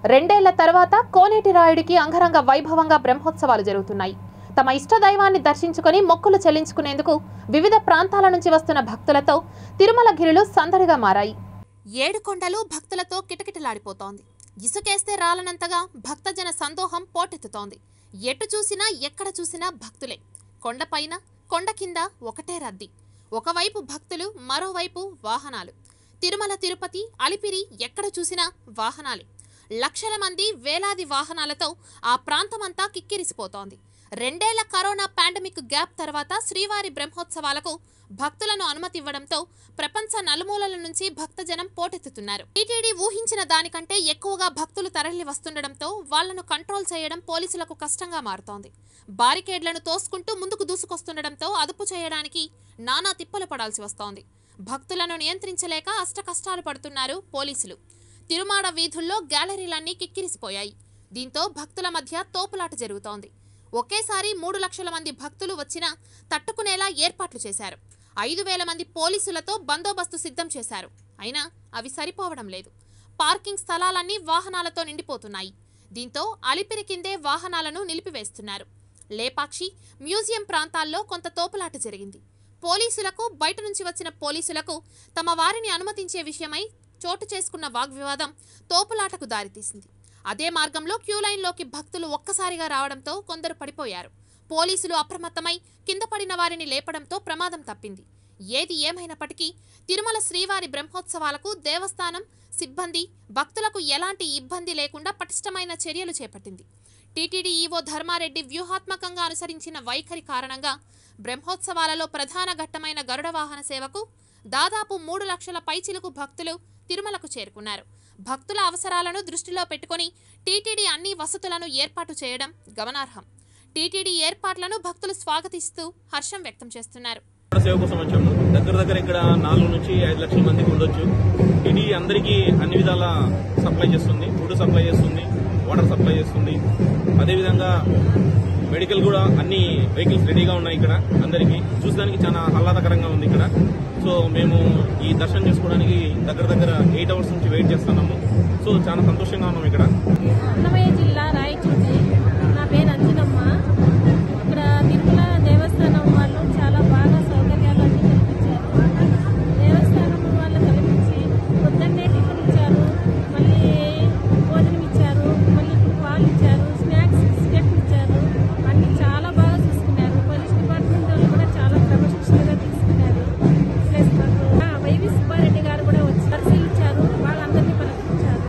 రెండేళ్ల తర్వాత కోనేటి రాయుడికి అంగరంగ వైభవంగా బ్రహ్మోత్సవాలు జరుగుతున్నాయి తమ ఇష్ట దైవాన్ని దర్శించుకుని మొక్కులు చెల్లించుకునేందుకు వివిధ ప్రాంతాల నుంచి వస్తున్న భక్తులతో తిరుమల గిరులు సందడిగా మారాయి ఏడు కొండలు భక్తులతో కిటకిటలాడిపోతోంది ఇసుకేస్తే రాలనంతగా భక్తజన సందోహం పోటెత్తుతోంది ఎటు చూసినా ఎక్కడ చూసినా భక్తులే కొండపైన కొండ కింద ఒకటే రద్దీ ఒకవైపు భక్తులు మరోవైపు వాహనాలు తిరుమల తిరుపతి అలిపిరి ఎక్కడ చూసినా వాహనాలే లక్షల మంది వేలాది వాహనాలతో ఆ ప్రాంతమంతా కిక్కిరిసిపోతోంది రెండేళ్ల కరోనా పాండమిక్ గ్యాప్ తర్వాత శ్రీవారి బ్రహ్మోత్సవాలకు భక్తులను అనుమతి ఇవ్వడంతో ప్రపంచ నలుమూలల నుంచి భక్తజనం పోటెత్తుతున్నారు టీటీడీ ఊహించిన దానికంటే ఎక్కువగా భక్తులు తరలి వస్తుండటంతో వాళ్లను కంట్రోల్ చేయడం పోలీసులకు కష్టంగా మారుతోంది బారికేడ్లను తోసుకుంటూ ముందుకు దూసుకొస్తుండటంతో అదుపు చేయడానికి నానా తిప్పలు పడాల్సి వస్తోంది భక్తులను నియంత్రించలేక అష్టకష్టాలు పడుతున్నారు పోలీసులు తిరుమాడ వీధుల్లో గ్యాలరీలన్నీ కిక్కిరిసిపోయాయి దీంతో భక్తుల మధ్య తోపులాట జరుగుతోంది ఒకేసారి మూడు లక్షల మంది భక్తులు వచ్చినా తట్టుకునేలా ఏర్పాట్లు చేశారు ఐదు వేల మంది పోలీసులతో బందోబస్తు సిద్ధం చేశారు అయినా అవి సరిపోవడం లేదు పార్కింగ్ స్థలాలన్నీ వాహనాలతో నిండిపోతున్నాయి దీంతో అలిపిరి కిందే వాహనాలను నిలిపివేస్తున్నారు లేపాక్షి మ్యూజియం ప్రాంతాల్లో కొంత తోపులాట జరిగింది పోలీసులకు బయట నుంచి వచ్చిన పోలీసులకు తమ వారిని అనుమతించే విషయమై చోటు చేసుకున్న వాగ్వివాదం తోపులాటకు దారితీసింది అదే మార్గంలో క్యూ లైన్లోకి భక్తులు ఒక్కసారిగా రావడంతో కొందరు పడిపోయారు పోలీసులు అప్రమత్తమై కింద పడిన వారిని లేపడంతో ప్రమాదం తప్పింది ఏది ఏమైనప్పటికీ తిరుమల శ్రీవారి బ్రహ్మోత్సవాలకు దేవస్థానం సిబ్బంది భక్తులకు ఎలాంటి ఇబ్బంది లేకుండా పటిష్టమైన చర్యలు చేపట్టింది టీటీడీ ఈవో ధర్మారెడ్డి వ్యూహాత్మకంగా అనుసరించిన వైఖరి కారణంగా బ్రహ్మోత్సవాలలో ప్రధాన ఘట్టమైన గరుడ వాహన సేవకు దాదాపు మూడు లక్షల పైచిలుకు భక్తులు తిరుమలకు చేరుకున్నారు భక్తుల అవసరాలను దృష్టిలో పెట్టుకొని టీటీడీ అన్ని వసతులను ఏర్పాటు చేయడం గమనార్హం టీటీడీ ఏర్పాట్లను భక్తులు స్వాగతిస్తూ హర్షం వ్యక్తం చేస్తున్నారు ఇక్కడ సేవ కోసం వచ్చాము దగ్గర దగ్గర ఇక్కడ నాలుగు నుంచి ఐదు లక్షల మందికి ఉండొచ్చు ఇది అందరికీ అన్ని విధాల సప్లై చేస్తుంది ఫుడ్ సప్లై చేస్తుంది వాటర్ సప్లై చేస్తుంది అదేవిధంగా మెడికల్ కూడా అన్ని వెహికల్స్ రెడీగా ఉన్నాయి ఇక్కడ అందరికీ చూసడానికి చాలా ఆహ్లాదకరంగా ఉంది ఇక్కడ సో మేము ఈ దర్శనం చేసుకోవడానికి దగ్గర దగ్గర ఎయిట్ అవర్స్ నుంచి వెయిట్ చేస్తున్నాము సో చాలా సంతోషంగా ఉన్నాం ఇక్కడ